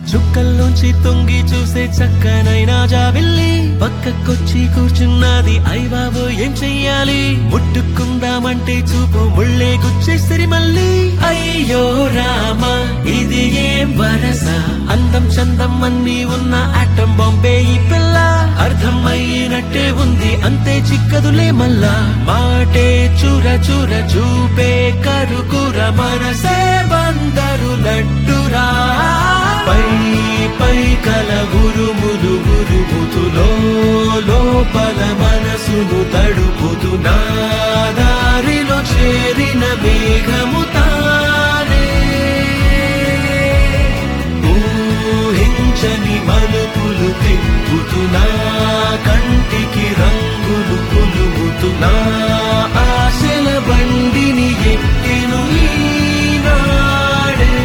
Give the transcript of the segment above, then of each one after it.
చుక్కల్లోంచి తొంగి చూసే చక్కనైనా జాబిల్లి పక్కకొచ్చి కూర్చున్నది అయ్ బాబు ఏం చెయ్యాలి ముట్టుకుందామంటే చూపు ముళ్ళే గుచ్చేసరి మళ్ళీ అయ్యో రామ ఇది ఏం వరస అందం చందం అన్ని ఉన్న ఆటం బాంబే ఈ పిల్ల అర్థం అయ్యినట్టే ఉంది అంతే చిక్కదులే మల్లా మాటే చుర చుర చూపే కరుకుర మనసే బందరు లడ్డురా పై పై కల గురుములు గురుముతులో లోపల మనసును తడుపుతు నా దారిలో చేరిన మేఘము తానే ఊహించని మలుపులు తిప్పుతున్నా కంటికి రంగులు పులుముతున్నా ఆశల బండిని ఎక్కెను ఈనాడే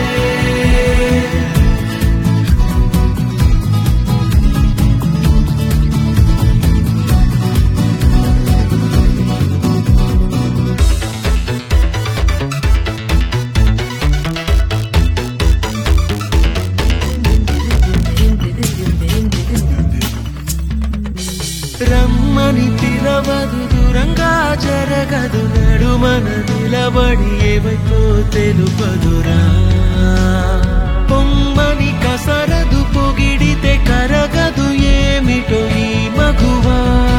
రమ్మని పిలవదు దూరంగా జరగదు నడుమన నిలబడి ఏవైపో తెలుపదురా పొమ్మని కసరదు పొగిడితే కరగదు ఏమిటో ఈ మగువా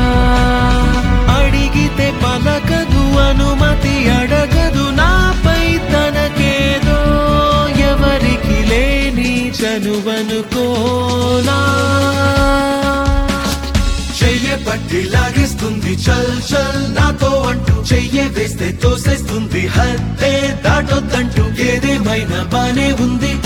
అడిగితే పలకదు అనుమతి అడగదు నాపై తనకేదో ఎవరికి లేని చనువనుకోనా చెయ్య పట్టి లాగేస్తుంది చల్ చల్ నాతో అంటూ చెయ్య వేస్తే తోసేస్తుంది హద్దే దాటొద్దంటూ ఏదేమైనా బానే ఉంది